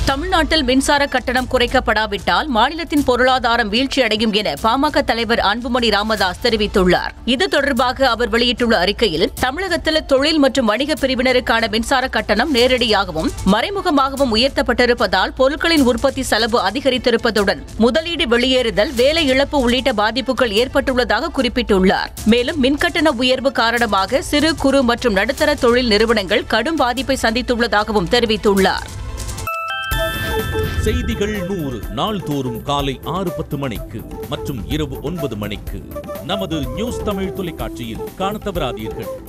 தமிழ்நாட்டில் மின்சார கட்டணம் குறைக்கப்படாவிட்டால் மாநிலத்தின் பொருளாதாரம் வீழ்ச்சியடையும் என பாமக தலைவர் அன்புமணி ராமதாஸ் தெரிவித்துள்ளார் இது தொடர்பாக அவர் வெளியிட்டுள்ள அறிக்கையில் தமிழகத்தில் தொழில் மற்றும் வணிக பிரிவினருக்கான மின்சார கட்டணம் நேரடியாகவும் மறைமுகமாகவும் உயர்த்தப்பட்டிருப்பதால் பொருட்களின் உற்பத்தி செலவு அதிகரித்திருப்பதுடன் முதலீடு வெளியேறுதல் வேலை இழப்பு உள்ளிட்ட பாதிப்புகள் ஏற்பட்டுள்ளதாக குறிப்பிட்டுள்ளார் மேலும் மின்கட்டண உயர்வு காரணமாக சிறு குறு மற்றும் நடுத்தர தொழில் நிறுவனங்கள் கடும் பாதிப்பை சந்தித்துள்ளதாகவும் தெரிவித்துள்ளார் செய்திகள் நூறு நாள்தோறும் காலை ஆறு பத்து மணிக்கு மற்றும் இரவு ஒன்பது மணிக்கு நமது நியூஸ் தமிழ் தொலைக்காட்சியில் காணத் தவறாதீர்கள்